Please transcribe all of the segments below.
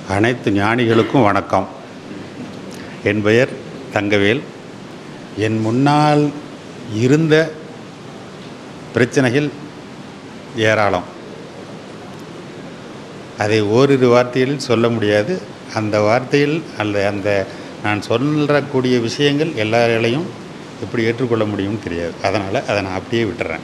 அனைத்து ஞானிகளுக்கும் வணக்கம் என் பெயர் தங்கவேல் என் முன்னால் இருந்த பிரச்சனைகள் ஏராளம் அதை ஓரிரு வார்த்தைகளில் சொல்ல முடியாது அந்த வார்த்தையில் அல்ல அந்த நான் சொல்லக்கூடிய விஷயங்கள் எல்லாராலையும் எப்படி ஏற்றுக்கொள்ள முடியும்னு தெரியாது அதனால் அதை நான் அப்படியே விட்டுறேன்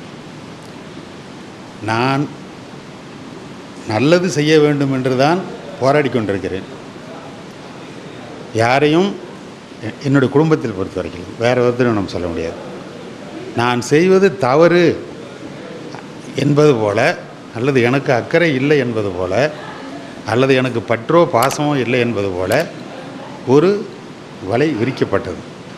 நான் நல்லது செய்ய வேண்டும் என்று தான் போராடி கொண்டிருக்கிறேன் யாரையும் எ- என்னுடைய குடும்பத்தில் பொறுத்த வரைக்கும் வேறு ஒருத்தரும் நம்ம சொல்ல முடியாது நான் செய்வது தவறு என்பது போல அல்லது எனக்கு அக்கறை இல்லை என்பது போல அல்லது எனக்கு பற்றோ பாசமோ இல்லை என்பது போல ஒரு வலை விரிக்கப்பட்டது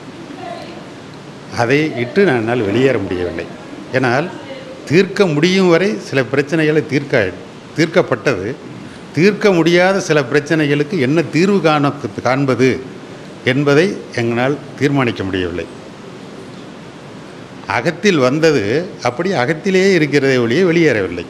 அதை இட்டு நான் என்னால் வெளியேற முடியவில்லை ஏனால் தீர்க்க முடியும் வரை சில பிரச்சனைகளை தீர்க்க தீர்க்கப்பட்டது தீர்க்க முடியாத சில பிரச்சனைகளுக்கு என்ன தீர்வு காண காண்பது என்பதை எங்களால் தீர்மானிக்க முடியவில்லை அகத்தில் வந்தது அப்படி அகத்திலேயே இருக்கிறதே ஒழிய வெளியேறவில்லை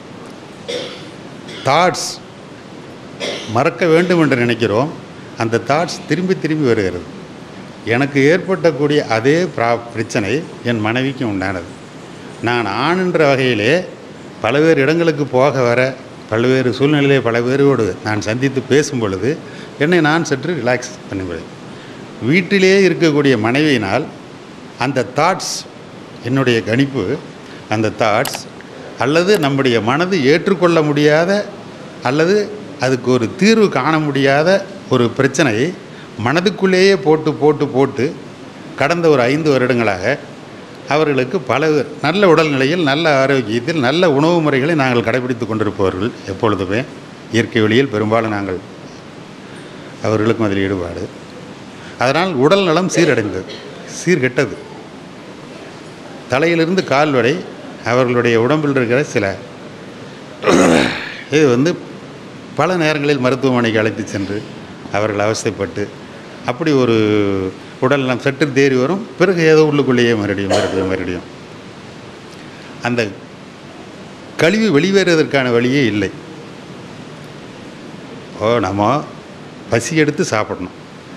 தாட்ஸ் மறக்க வேண்டும் என்று நினைக்கிறோம் அந்த தாட்ஸ் திரும்பி திரும்பி வருகிறது எனக்கு ஏற்பட்டக்கூடிய அதே பிரா பிரச்சனை என் மனைவிக்கும் உண்டானது நான் ஆணுன்ற வகையிலே பல்வேறு இடங்களுக்கு போக வர பல்வேறு சூழ்நிலையிலே பல பேரோடு நான் சந்தித்து பேசும் பொழுது என்னை நான் சற்று ரிலாக்ஸ் பண்ணுவேன் வீட்டிலேயே இருக்கக்கூடிய மனைவியினால் அந்த தாட்ஸ் என்னுடைய கணிப்பு அந்த தாட்ஸ் அல்லது நம்முடைய மனது ஏற்றுக்கொள்ள முடியாத அல்லது அதுக்கு ஒரு தீர்வு காண முடியாத ஒரு பிரச்சனையை மனதுக்குள்ளேயே போட்டு போட்டு போட்டு கடந்த ஒரு ஐந்து வருடங்களாக அவர்களுக்கு பல நல்ல உடல்நிலையில் நல்ல ஆரோக்கியத்தில் நல்ல உணவு முறைகளை நாங்கள் கடைபிடித்து கொண்டிருப்பவர்கள் எப்பொழுதுமே இயற்கை வழியில் பெரும்பாலும் நாங்கள் அவர்களுக்கும் அதில் ஈடுபாடு அதனால் உடல் நலம் சீரடைந்தது சீர்கெட்டது தலையிலிருந்து கால் வரை அவர்களுடைய உடம்பில் இருக்கிற சில இது வந்து பல நேரங்களில் மருத்துவமனைக்கு அழைத்து சென்று அவர்கள் அவஸ்தைப்பட்டு அப்படி ஒரு உடல் நலம் சற்று தேறி வரும் பிறகு ஏதோ உள்ளுக்குள்ளேயே மறுபடியும் மறுபடியும் மறுபடியும் அந்த கழிவு வெளியேறுவதற்கான வழியே இல்லை ஓ நம்ம பசி எடுத்து சாப்பிடணும்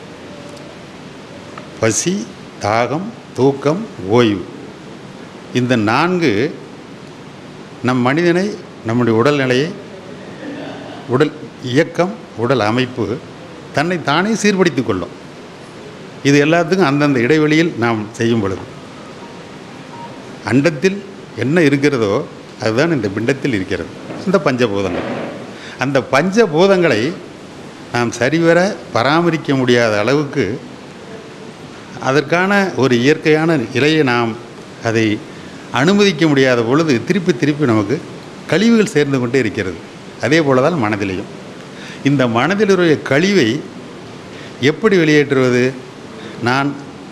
பசி தாகம் தூக்கம் ஓய்வு இந்த நான்கு நம் மனிதனை நம்முடைய உடல்நிலையை உடல் இயக்கம் உடல் அமைப்பு தன்னை தானே சீர்படுத்திக் கொள்ளும் இது எல்லாத்துக்கும் அந்தந்த இடைவெளியில் நாம் செய்யும் பொழுது அண்டத்தில் என்ன இருக்கிறதோ அதுதான் இந்த பிண்டத்தில் இருக்கிறது இந்த பஞ்சபூதங்கள் அந்த பஞ்சபூதங்களை நாம் சரிவர பராமரிக்க முடியாத அளவுக்கு அதற்கான ஒரு இயற்கையான நிலையை நாம் அதை அனுமதிக்க முடியாத பொழுது திருப்பி திருப்பி நமக்கு கழிவுகள் சேர்ந்து கொண்டே இருக்கிறது அதே போல தான் மனதிலையும் இந்த மனதிலுடைய கழிவை எப்படி வெளியேற்றுவது நான்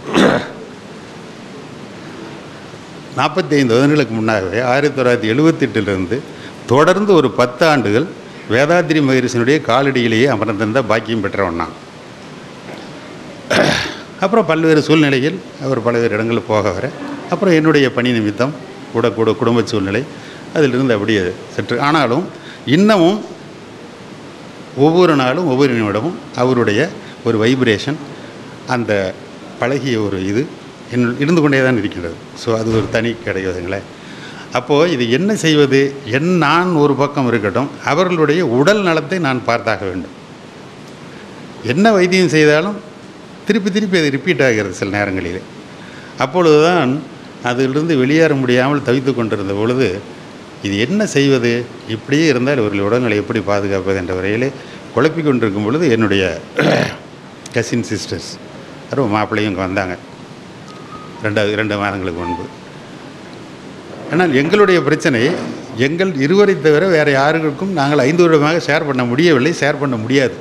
நாற்பத்தி ஐந்து வருடங்களுக்கு முன்னாகவே ஆயிரத்தி தொள்ளாயிரத்தி எழுபத்தெட்டிலிருந்து தொடர்ந்து ஒரு பத்து ஆண்டுகள் வேதாத்திரி மகரிஷனுடைய காலடியிலேயே அமர்ந்திருந்த பாக்கியம் பெற்றவன் நான் அப்புறம் பல்வேறு சூழ்நிலையில் அவர் பல்வேறு இடங்களுக்கு போக வர அப்புறம் என்னுடைய பணி நிமித்தம் கூட கூட குடும்ப சூழ்நிலை அதிலிருந்து அப்படியே சற்று ஆனாலும் இன்னமும் ஒவ்வொரு நாளும் ஒவ்வொரு நிமிடமும் அவருடைய ஒரு வைப்ரேஷன் அந்த பழகிய ஒரு இது என் இருந்து கொண்டே தான் இருக்கின்றது ஸோ அது ஒரு தனி கிடையாதுங்களேன் அப்போது இது என்ன செய்வது என் நான் ஒரு பக்கம் இருக்கட்டும் அவர்களுடைய உடல் நலத்தை நான் பார்த்தாக வேண்டும் என்ன வைத்தியம் செய்தாலும் திருப்பி திருப்பி அது ரிப்பீட் ஆகிறது சில நேரங்களில் அப்பொழுது தான் அதிலிருந்து வெளியேற முடியாமல் தவித்து கொண்டிருந்த பொழுது இது என்ன செய்வது இப்படியே இருந்தால் இவர்கள் உடல்நிலை எப்படி பாதுகாப்பது என்ற வரையிலே குழப்பிக் கொண்டிருக்கும் பொழுது என்னுடைய கசின் சிஸ்டர்ஸ் யாரும் மாப்பிள்ளையும் இங்கே வந்தாங்க ரெண்டாவது இரண்டு மாதங்களுக்கு முன்பு ஆனால் எங்களுடைய பிரச்சனை எங்கள் இருவரை தவிர வேறு யாருக்கும் நாங்கள் ஐந்து வருடமாக ஷேர் பண்ண முடியவில்லை ஷேர் பண்ண முடியாது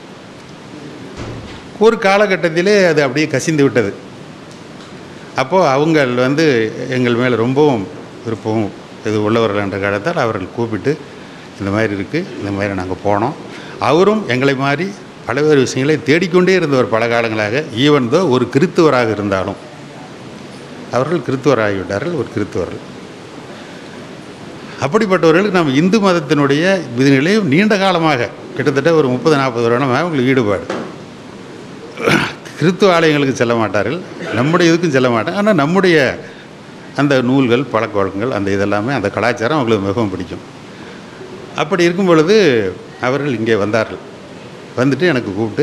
ஒரு காலகட்டத்திலே அது அப்படியே கசிந்து விட்டது அப்போது அவங்க வந்து எங்கள் மேலே ரொம்பவும் விருப்பமும் இது உள்ளவர்கள் என்ற காலத்தால் அவர்கள் கூப்பிட்டு இந்த மாதிரி இருக்குது இந்த மாதிரி நாங்கள் போனோம் அவரும் எங்களை மாதிரி பல்வேறு விஷயங்களை தேடிக்கொண்டே இருந்தவர் பல காலங்களாக ஈவன் தோ ஒரு கிறித்துவராக இருந்தாலும் அவர்கள் கிறித்துவராகிவிட்டார்கள் ஒரு கிறித்துவர்கள் அப்படிப்பட்டவர்களுக்கு நாம் இந்து மதத்தினுடைய இதனிலையும் நீண்ட காலமாக கிட்டத்தட்ட ஒரு முப்பது நாற்பது வருடமாக அவங்களுக்கு ஈடுபாடு கிறித்துவ ஆலயங்களுக்கு செல்ல மாட்டார்கள் நம்முடைய இதுக்கும் செல்ல மாட்டாங்க ஆனால் நம்முடைய அந்த நூல்கள் பழக்க வழக்கங்கள் அந்த இதெல்லாமே அந்த கலாச்சாரம் அவங்களுக்கு மிகவும் பிடிக்கும் அப்படி இருக்கும் பொழுது அவர்கள் இங்கே வந்தார்கள் வந்துட்டு எனக்கு கூப்பிட்டு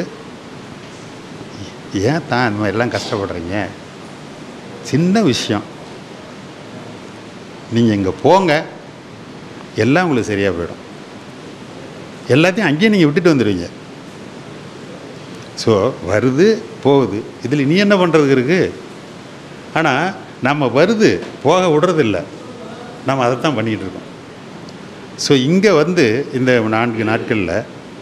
ஏன் தான் இந்த மாதிரிலாம் கஷ்டப்படுறீங்க சின்ன விஷயம் நீங்கள் இங்கே போங்க எல்லாம் உங்களுக்கு சரியாக போயிடும் எல்லாத்தையும் அங்கேயே நீங்கள் விட்டுட்டு வந்துடுவீங்க ஸோ வருது போகுது இதில் நீ என்ன பண்ணுறதுக்கு இருக்குது ஆனால் நம்ம வருது போக விடுறதில்ல நம்ம அதை தான் பண்ணிகிட்டு இருக்கோம் ஸோ இங்கே வந்து இந்த நான்கு நாட்களில்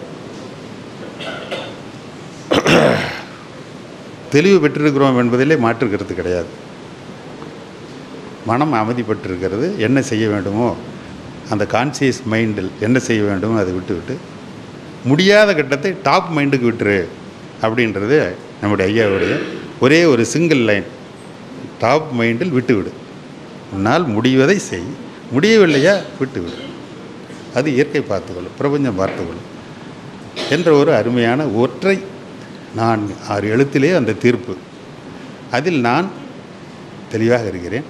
தெளிவு பெற்றிருக்கிறோம் என்பதிலே மாற்று கருத்து கிடையாது மனம் அமைதிப்பட்டிருக்கிறது என்ன செய்ய வேண்டுமோ அந்த கான்சியஸ் மைண்டில் என்ன செய்ய வேண்டுமோ அதை விட்டு விட்டு முடியாத கட்டத்தை டாப் மைண்டுக்கு விட்டுரு அப்படின்றது நம்முடைய ஐயாவுடைய ஒரே ஒரு சிங்கிள் லைன் டாப் மைண்டில் விட்டு விடு உன்னால் முடிவதை செய் முடியவில்லையா விட்டு விடு அது இயற்கை பார்த்துக்கொள்ளும் பிரபஞ்சம் பார்த்துக்கொள்ளும் என்ற ஒரு அருமையான ஒற்றை நான் ஆறு எழுத்திலே அந்த தீர்ப்பு அதில் நான் தெளிவாக இருக்கிறேன்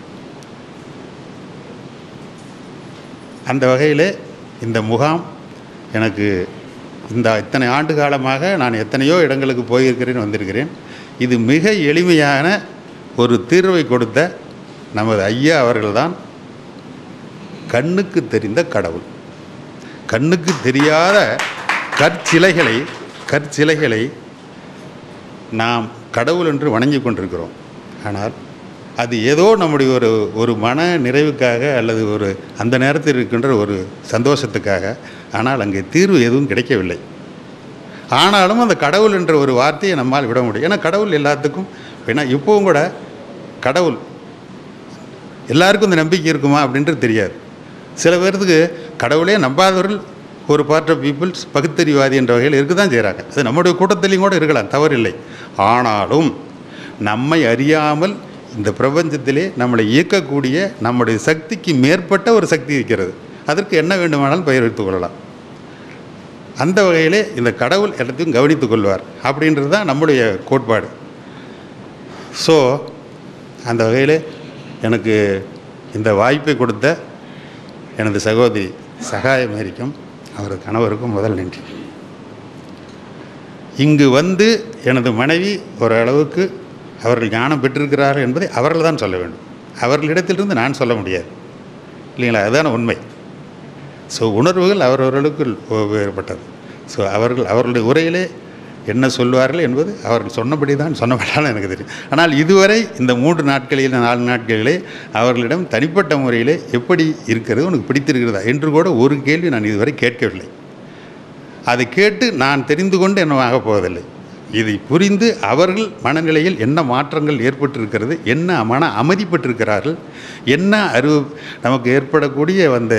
அந்த வகையில் இந்த முகாம் எனக்கு இந்த இத்தனை ஆண்டு காலமாக நான் எத்தனையோ இடங்களுக்கு போயிருக்கிறேன் வந்திருக்கிறேன் இது மிக எளிமையான ஒரு தீர்வை கொடுத்த நமது ஐயா அவர்கள்தான் கண்ணுக்கு தெரிந்த கடவுள் கண்ணுக்கு தெரியாத கற்சிலைகளை கற்சிலைகளை நாம் கடவுள் என்று வணங்கி கொண்டிருக்கிறோம் ஆனால் அது ஏதோ நம்முடைய ஒரு ஒரு மன நிறைவுக்காக அல்லது ஒரு அந்த நேரத்தில் இருக்கின்ற ஒரு சந்தோஷத்துக்காக ஆனால் அங்கே தீர்வு எதுவும் கிடைக்கவில்லை ஆனாலும் அந்த கடவுள் என்ற ஒரு வார்த்தையை நம்மால் விட முடியும் ஏன்னா கடவுள் எல்லாத்துக்கும் ஏன்னா இப்போவும் கூட கடவுள் எல்லாருக்கும் இந்த நம்பிக்கை இருக்குமா அப்படின்றது தெரியாது சில பேர்த்துக்கு கடவுளே நம்பாதவர்கள் ஒரு பார்ட் ஆஃப் பீப்புள்ஸ் பகுத்தறிவாதி என்ற வகையில் இருக்க தான் செய்கிறாங்க அது நம்முடைய கூட்டத்திலையும் கூட இருக்கலாம் தவறில்லை ஆனாலும் நம்மை அறியாமல் இந்த பிரபஞ்சத்திலே நம்மளை இயக்கக்கூடிய நம்முடைய சக்திக்கு மேற்பட்ட ஒரு சக்தி இருக்கிறது அதற்கு என்ன வேண்டுமானாலும் பெயர் வைத்துக் கொள்ளலாம் அந்த வகையிலே இந்த கடவுள் எல்லாத்தையும் கவனித்துக் கொள்வார் அப்படின்றது தான் நம்முடைய கோட்பாடு ஸோ அந்த வகையில் எனக்கு இந்த வாய்ப்பை கொடுத்த எனது சகோதரி சகாய மேரிக்கும் அவரது கணவருக்கும் முதல் நன்றி இங்கு வந்து எனது மனைவி ஓரளவுக்கு அவர்கள் ஞானம் பெற்றிருக்கிறார்கள் என்பதை அவர்கள் தான் சொல்ல வேண்டும் அவர்களிடத்திலிருந்து நான் சொல்ல முடியாது இல்லைங்களா அதுதான உண்மை ஸோ உணர்வுகள் அவரவர்களுக்கு வேறுபட்டது ஸோ அவர்கள் அவர்களுடைய உரையிலே என்ன சொல்வார்கள் என்பது அவர்கள் சொன்னபடி தான் சொன்னபடியாலும் எனக்கு தெரியும் ஆனால் இதுவரை இந்த மூன்று நாட்களில் நாலு நாட்களிலே அவர்களிடம் தனிப்பட்ட முறையிலே எப்படி இருக்கிறது உனக்கு பிடித்திருக்கிறதா என்று கூட ஒரு கேள்வி நான் இதுவரை கேட்கவில்லை அதை கேட்டு நான் தெரிந்து கொண்டு என்ன ஆகப் போவதில்லை இதை புரிந்து அவர்கள் மனநிலையில் என்ன மாற்றங்கள் ஏற்பட்டிருக்கிறது என்ன மன அமைதிப்பட்டிருக்கிறார்கள் என்ன அறிவு நமக்கு ஏற்படக்கூடிய அந்த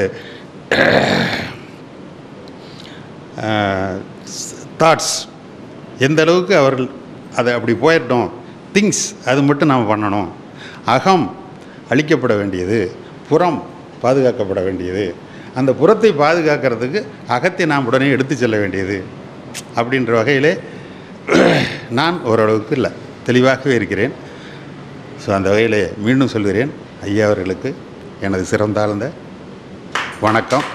தாட்ஸ் எந்த அளவுக்கு அவர்கள் அதை அப்படி போயிட்டோம் திங்ஸ் அது மட்டும் நாம் பண்ணணும் அகம் அழிக்கப்பட வேண்டியது புறம் பாதுகாக்கப்பட வேண்டியது அந்த புறத்தை பாதுகாக்கிறதுக்கு அகத்தை நாம் உடனே எடுத்து செல்ல வேண்டியது அப்படின்ற வகையிலே நான் ஓரளவுக்கு இல்லை தெளிவாகவே இருக்கிறேன் ஸோ அந்த வகையில் மீண்டும் சொல்கிறேன் ஐயா அவர்களுக்கு எனது சிறந்தாழ்ந்த வணக்கம்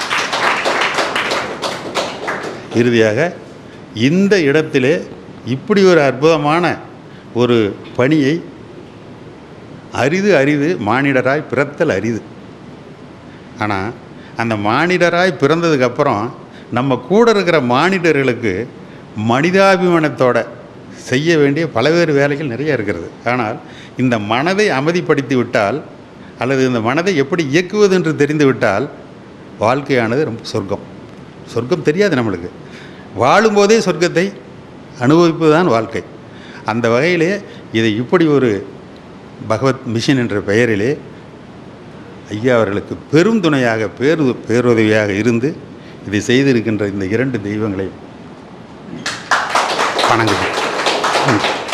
இறுதியாக இந்த இடத்திலே இப்படி ஒரு அற்புதமான ஒரு பணியை அரிது அரிது மானிடராய் பிறத்தல் அரிது ஆனால் அந்த மானிடராய் பிறந்ததுக்கப்புறம் நம்ம கூட இருக்கிற மானிடர்களுக்கு மனிதாபிமானத்தோட செய்ய வேண்டிய பல்வேறு வேலைகள் நிறைய இருக்கிறது ஆனால் இந்த மனதை அமைதிப்படுத்தி விட்டால் அல்லது இந்த மனதை எப்படி இயக்குவது என்று தெரிந்து விட்டால் வாழ்க்கையானது ரொம்ப சொர்க்கம் சொர்க்கம் தெரியாது நம்மளுக்கு வாழும்போதே சொர்க்கத்தை அனுபவிப்பது தான் வாழ்க்கை அந்த வகையிலே இதை இப்படி ஒரு பகவத் மிஷன் என்ற பெயரிலே ஐயா அவர்களுக்கு பெரும் துணையாக பேரு பேருதவியாக இருந்து இதை செய்திருக்கின்ற இந்த இரண்டு தெய்வங்களை வணங்குகிறேன்